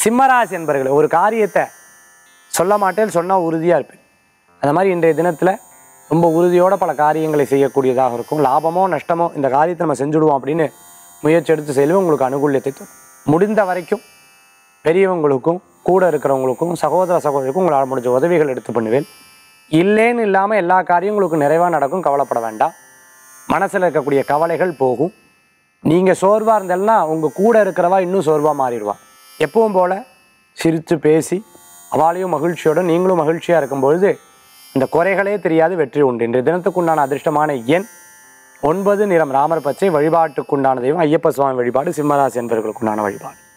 சிம்மராசி என்பர்கள் ஒரு காரியத்தை சொல்ல மாட்டேன் சொன்னால் உறுதியாக இருப்பேன் அந்த மாதிரி இன்றைய தினத்தில் ரொம்ப உறுதியோட பல காரியங்களை செய்யக்கூடியதாக இருக்கும் லாபமோ நஷ்டமோ இந்த காரியத்தை நம்ம செஞ்சுடுவோம் அப்படின்னு முயற்சி எடுத்து செய்யவே உங்களுக்கு அனுகூல்யத்தை தரும் முடிந்த வரைக்கும் பெரியவங்களுக்கும் கூட இருக்கிறவங்களுக்கும் சகோதர சகோதரிக்கும் உங்களால் முடிஞ்ச உதவிகள் எடுத்து பண்ணுவேன் இல்லைன்னு இல்லாமல் எல்லா காரியம் உங்களுக்கு நிறைவாக நடக்கும் கவலைப்பட வேண்டாம் மனசில் இருக்கக்கூடிய கவலைகள் போகும் நீங்கள் சோர்வாக இருந்தேன்னா உங்கள் கூட இருக்கிறவா இன்னும் சோர்வாக மாறிடுவா எப்பவும் போல் சிரித்து பேசி அவளையும் மகிழ்ச்சியோட நீங்களும் மகிழ்ச்சியாக இருக்கும்பொழுது இந்த குறைகளே தெரியாது வெற்றி உண்டு இன்றைய தினத்துக்குண்டான அதிர்ஷ்டமான எண் ஒன்பது நிறம் ராமர் பச்சை வழிபாட்டுக்குண்டான தெய்வம் ஐயப்ப சுவாமி வழிபாடு சிம்மராசி என்பவர்களுக்குண்டான வழிபாடு